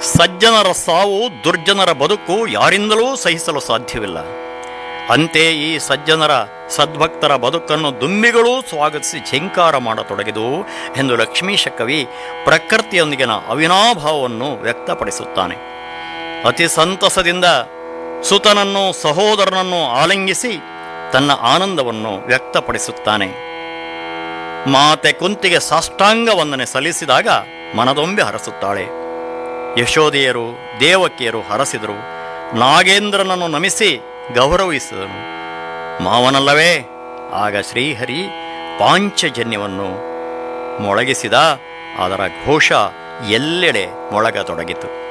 ಸಜ್ಜನರ ಸಾವು ದುರ್ಜನರ ಬದುಕು ಯಾರಿಂದಲೂ ಸಹಿಸಲು ಸಾಧ್ಯವಿಲ್ಲ ಅಂತೆ ಈ ಸಜ್ಜನರ ಸದ್ಭಕ್ತರ ಬದುಕನ್ನು ದುಂಬಿಗಳೂ ಸ್ವಾಗತಿಸಿ ಝೇಂಕಾರ ಮಾಡತೊಡಗಿದು ಎಂದು ಲಕ್ಷ್ಮೀಶ ಕವಿ ಪ್ರಕೃತಿಯೊಂದಿಗಿನ ಅವಿನಾಭಾವವನ್ನು ವ್ಯಕ್ತಪಡಿಸುತ್ತಾನೆ ಅತಿ ಸಂತಸದಿಂದ ಸುತನನ್ನು ಸಹೋದರನನ್ನು ಆಲಿಂಗಿಸಿ ತನ್ನ ಆನಂದವನ್ನು ವ್ಯಕ್ತಪಡಿಸುತ್ತಾನೆ ಮಾತೆ ಕುಂತಿಗೆ ಸಾಷ್ಟಾಂಗ ವಂದನೆ ಸಲ್ಲಿಸಿದಾಗ ಮನದೊಂಬೆ ಹರಸುತ್ತಾಳೆ ಯಶೋದೆಯರು ದೇವಕಿಯರು ಹರಸಿದರು ನಾಗೇಂದ್ರನನ್ನು ನಮಿಸಿ ಗೌರವಿಸಿದನು ಮಾವನಲ್ಲವೇ ಆಗ ಶ್ರೀಹರಿ ಪಾಂಚಜನ್ಯವನ್ನು ಮೊಳಗಿಸಿದ ಅದರ ಘೋಷ ಎಲ್ಲೆಡೆ ಮೊಳಗತೊಡಗಿತು